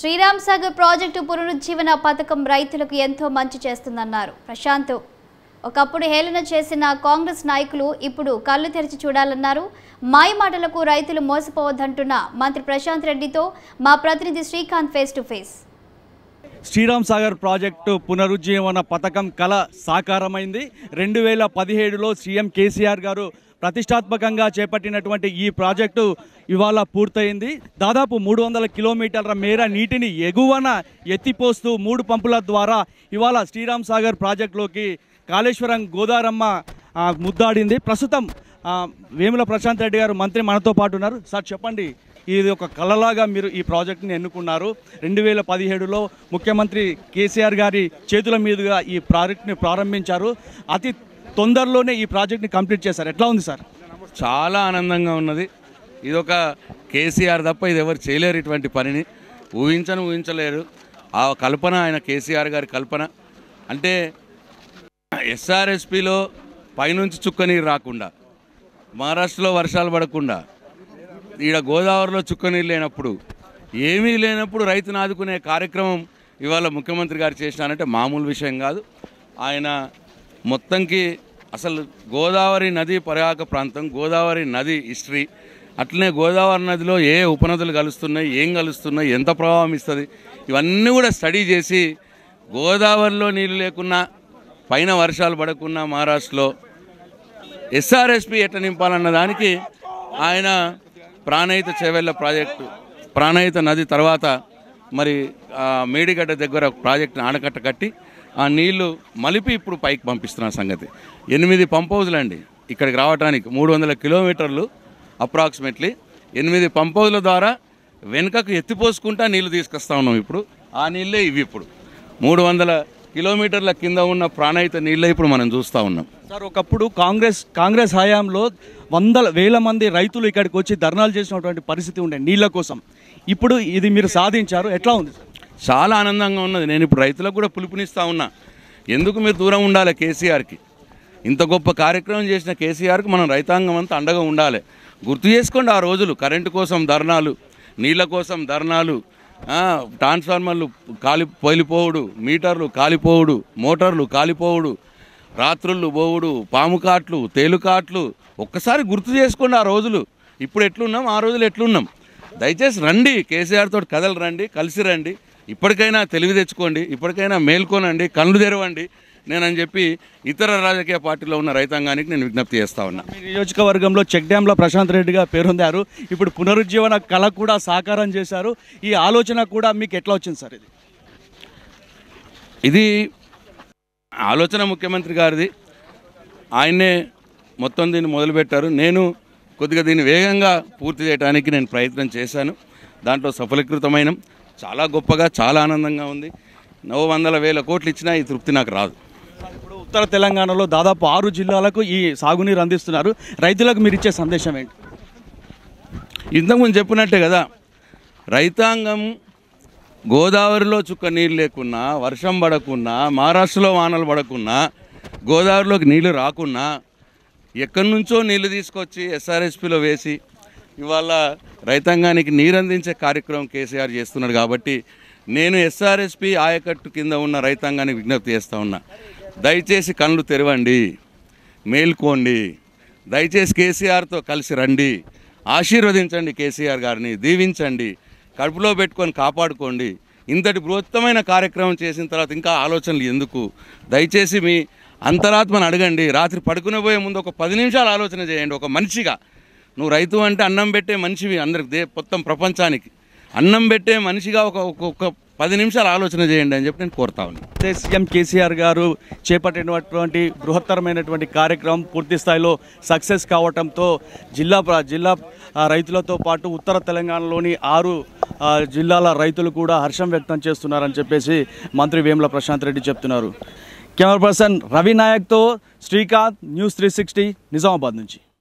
Sriram Sagar project పునరుజ్జీవన పథకం రైతులకు ఎంతో మంచి చేస్తుందన్నారు ప్రశాంత్ ఒకప్పుడు హేళన చేసిన కాంగ్రెస్ నాయకులు ఇప్పుడు కళ్ళు తెరిచి చూడాలన్నారు మాయ మాటలకు రైతులు మోసపోవద్దంటున్న మంత్రి ప్రశాంత్ రెడ్డితో మా ప్రతినిధి Srikanth face to face Sriram Sagar project పునరుజ్జీవన పథకం కళ సాకారమైంది రెండు వేల పదిహేడులో సీఎం కేసీఆర్ గారు ప్రతిష్టాత్మకంగా చేపట్టినటువంటి ఈ ప్రాజెక్టు ఇవాళ పూర్తయింది దాదాపు మూడు వందల కిలోమీటర్ల మేర నీటిని ఎగువన ఎత్తిపోస్తూ మూడు పంపుల ద్వారా ఇవాళ శ్రీరామ్ సాగర్ ప్రాజెక్టులోకి కాళేశ్వరం గోదారమ్మ ఆ, ముద్దాడింది ప్రస్తుతం ఆ, వేముల ప్రశాంత్ రెడ్డి గారు మంత్రి మనతో పాటు ఉన్నారు సార్ చెప్పండి ఇది ఒక కళలాగా మీరు ఈ ప్రాజెక్ట్ని ఎన్నుకున్నారు రెండు వేల పదిహేడులో ముఖ్యమంత్రి కేసీఆర్ గారి చేతుల మీదుగా ఈ ప్రాజెక్ట్ని ప్రారంభించారు అతి తొందరలోనే ఈ ప్రాజెక్ట్ని కంప్లీట్ చేశారు ఎట్లా ఉంది సార్ చాలా ఆనందంగా ఉన్నది ఇది ఒక కేసీఆర్ తప్ప ఇది ఎవరు చేయలేరు ఇటువంటి పనిని ఊహించను ఊహించలేరు ఆ కల్పన ఆయన కేసీఆర్ గారి కల్పన అంటే ఎస్ఆర్ఎస్పిలో పైనుంచి చుక్క నీరు రాకుండా మహారాష్ట్రలో వర్షాలు పడకుండా ఈడ గోదావరిలో చుక్క నీరు లేనప్పుడు ఏమీ లేనప్పుడు రైతును ఆదుకునే కార్యక్రమం ఇవాళ ముఖ్యమంత్రి గారు చేసినారంటే మామూలు విషయం కాదు ఆయన మొత్తంకి అసలు గోదావరి నది పరివాహక ప్రాంతం గోదావరి నది హిస్టరీ అట్లనే గోదావరి నదిలో ఏ ఉపనదులు కలుస్తున్నాయి ఏం కలుస్తున్నాయి ఎంత ప్రభావం ఇస్తుంది ఇవన్నీ కూడా స్టడీ చేసి గోదావరిలో నీళ్ళు లేకున్నా పైన వర్షాలు పడకున్నా మహారాష్ట్రలో ఎస్ఆర్ఎస్పి ఎట్లా నింపాలన్న దానికి ఆయన ప్రాణహిత చెవెళ్ళ ప్రాజెక్టు ప్రాణహిత నది తర్వాత మరి ఆ మేడిగడ్డ దగ్గర ఒక ప్రాజెక్టుని ఆనకట్ట కట్టి ఆ నీళ్లు మలిపి ఇప్పుడు పైకి పంపిస్తున్న సంగతి ఎనిమిది పంప్ హౌజులు అండి ఇక్కడికి రావడానికి మూడు వందల కిలోమీటర్లు అప్రాక్సిమేట్లీ ఎనిమిది పంప్ హౌజుల ద్వారా వెనుకకు ఎత్తిపోసుకుంటా నీళ్లు తీసుకొస్తా ఉన్నాం ఇప్పుడు ఆ నీళ్ళే ఇవి ఇప్పుడు మూడు వందల కిలోమీటర్ల కింద ఉన్న ప్రాణహిత నీళ్ళే ఇప్పుడు మనం చూస్తూ ఉన్నాం సార్ ఒకప్పుడు కాంగ్రెస్ కాంగ్రెస్ హయాంలో వందల వేల మంది రైతులు ఇక్కడికి వచ్చి ధర్నాలు చేసినటువంటి పరిస్థితి ఉండే నీళ్ళ కోసం ఇప్పుడు ఇది మీరు సాధించారు ఎట్లా ఉంది సార్ చాలా ఆనందంగా ఉన్నది నేను ఇప్పుడు రైతులకు కూడా పిలుపునిస్తా ఉన్నా ఎందుకు మీరు దూరం ఉండాలి కేసీఆర్కి ఇంత గొప్ప కార్యక్రమం చేసిన కేసీఆర్కి మనం రైతాంగం అంతా అండగా ఉండాలి గుర్తు చేసుకోండి ఆ రోజులు కరెంటు కోసం ధర్నాలు నీళ్ళ కోసం ధర్నాలు ఆ, ట్రాన్స్ఫార్మర్లు కాలి పోలిపోవుడు మీటర్లు కాలిపోవుడు మోటార్లు కాలిపోవుడు రాత్రుళ్ళు పోవుడు పాము కాట్లు తేలుకాట్లు ఒక్కసారి గుర్తు చేసుకోండి ఆ రోజులు ఇప్పుడు ఎట్లున్నాం ఆ రోజులు ఎట్లున్నాం దయచేసి రండి కేసీఆర్ తోటి కథలు రండి కలిసి రండి ఇప్పటికైనా తెలివి తెచ్చుకోండి ఇప్పటికైనా మేల్కోనండి కళ్ళు తెరవండి నేనని చెప్పి ఇతర రాజకీయ పార్టీలో ఉన్న రైతాంగానికి నేను విజ్ఞప్తి చేస్తా ఉన్నా మీ నియోజకవర్గంలో చెక్ డ్యాంలో ప్రశాంత్ రెడ్డిగా పేరొందారు ఇప్పుడు పునరుజ్జీవన కళ కూడా సాకారం చేశారు ఈ ఆలోచన కూడా మీకు ఎట్లా వచ్చింది సార్ ఇది ఇది ఆలోచన ముఖ్యమంత్రి గారిది ఆయన్నే మొత్తం దీన్ని మొదలుపెట్టారు నేను కొద్దిగా దీన్ని వేగంగా పూర్తి చేయడానికి నేను ప్రయత్నం చేశాను దాంట్లో సఫలీకృతమైన చాలా గొప్పగా చాలా ఆనందంగా ఉంది నవ వందల వేల కోట్లు ఇచ్చినా ఈ తృప్తి నాకు రాదు ఇప్పుడు ఉత్తర తెలంగాణలో దాదాపు ఆరు జిల్లాలకు ఈ సాగునీరు అందిస్తున్నారు రైతులకు మీరు ఇచ్చే సందేశం ఏంటి ఇంతకుముందు చెప్పినట్టే కదా రైతాంగం గోదావరిలో చుక్క నీళ్ళు లేకున్నా వర్షం పడకున్నా మహారాష్ట్రలో వానలు పడకున్నా గోదావరిలోకి నీళ్లు రాకున్నా ఎక్కడి నుంచో నీళ్లు తీసుకొచ్చి ఎస్ఆర్ఎస్పిలో వేసి ఇవాళ రైతాంగానికి నీరు అందించే కార్యక్రమం కేసీఆర్ చేస్తున్నాడు కాబట్టి నేను ఎస్ఆర్ఎస్పి ఆయకట్టు కింద ఉన్న రైతాంగానికి విజ్ఞప్తి చేస్తూ ఉన్నా దయచేసి కళ్ళు తెరవండి మేల్కోండి దయచేసి కేసీఆర్తో కలిసి రండి ఆశీర్వదించండి కేసీఆర్ గారిని దీవించండి కడుపులో పెట్టుకొని కాపాడుకోండి ఇంతటి బృహత్తమైన కార్యక్రమం చేసిన తర్వాత ఇంకా ఆలోచనలు ఎందుకు దయచేసి మీ అంతరాత్మను అడగండి రాత్రి పడుకునే పోయే ముందు ఒక పది నిమిషాలు ఆలోచన చేయండి ఒక మనిషిగా నువ్వు రైతు అంటే అన్నం పెట్టే మనిషివి అందరికి దే మొత్తం ప్రపంచానికి అన్నం పెట్టే మనిషిగా ఒక ఒక- ఒక పది నిమిషాలు ఆలోచన చేయండి అని చెప్పి నేను కోరుతా ఉన్నాను అయితే సీఎం కేసీఆర్ గారు చేపట్టినటువంటి బృహత్తరమైనటువంటి కార్యక్రమం పూర్తి స్థాయిలో సక్సెస్ కావడంతో జిల్లా ప్ర- జిల్లా ఆ, రైతులతో పాటు ఉత్తర తెలంగాణలోని ఆరు ఆ, జిల్లాల రైతులు కూడా హర్షం వ్యక్తం చేస్తున్నారని చెప్పేసి మంత్రి వేముల ప్రశాంత్ రెడ్డి చెప్తున్నారు కెమెరా పర్సన్ రవి నాయక్తో Srikanth news three sixty Nizamabad నుంచి